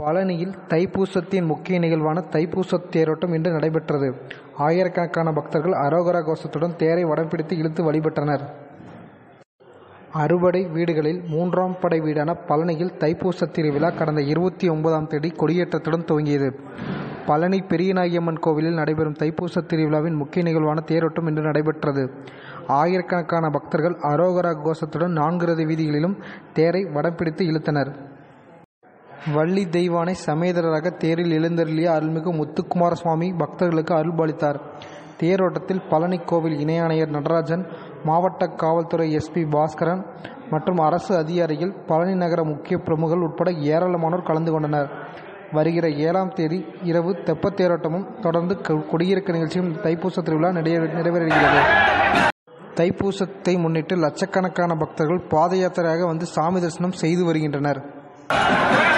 பழனியில் தைப்பூசத்தின் முக்கிய நிகழ்வான தைப்பூசத் தேரோட்டம் இன்று நடைபெற்றது. ஆயிரக்கணக்கான பக்தர்கள் அரோகரா கோஷத்துடன் தேரை வடம் பிடித்து இழுத்து வழிபட்டனர். அறுபடை வீடுகளில் மூன்றாம் படை வீடான பழனியில் தைப்பூசத் திருவிழா கடந்த இருபத்தி ஒன்பதாம் தேதி கொடியேற்றத்துடன் துவங்கியது. பழனி பெரியநாயகியம்மன் கோவிலில் நடைபெறும் தைப்பூசத் திருவிழாவின் முக்கிய நிகழ்வான தேரோட்டம் இன்று நடைபெற்றது. ஆயிரக்கணக்கான பக்தர்கள் அரோகரா கோஷத்துடன் நான்கு ரத வீதிகளிலும் தேரை வடம் பிடித்து இழுத்தனர். வள்ளி தெய்வானை சமேதரராக தேரில் எழுந்தருளிய அருள்மிகு முத்துக்குமார சுவாமி பக்தர்களுக்கு அருள்பாலித்தார். தேரோட்டத்தில் பழனி கோவில் இணை ஆணையர் நடராஜன், மாவட்ட காவல்துறை எஸ். பி. பாஸ்கரன் மற்றும் அரசு அதிகாரிகள், பழனி நகர முக்கிய பிரமுகர்கள் உட்பட ஏராளமானோர் கலந்து கொண்டனர். வருகிற ஏழாம் தேதி இரவு தெப்பத் தேரோட்டமும், தொடர்ந்து கொடியிறக்க நிகழ்ச்சியும் தைப்பூசத் திருவிழா நிறைவடைகிறது. தைப்பூசத்தை முன்னிட்டு லட்சக்கணக்கான பக்தர்கள் பாத யாத்திரையாக வந்து சாமி தரிசனம் செய்து வருகின்றனர்.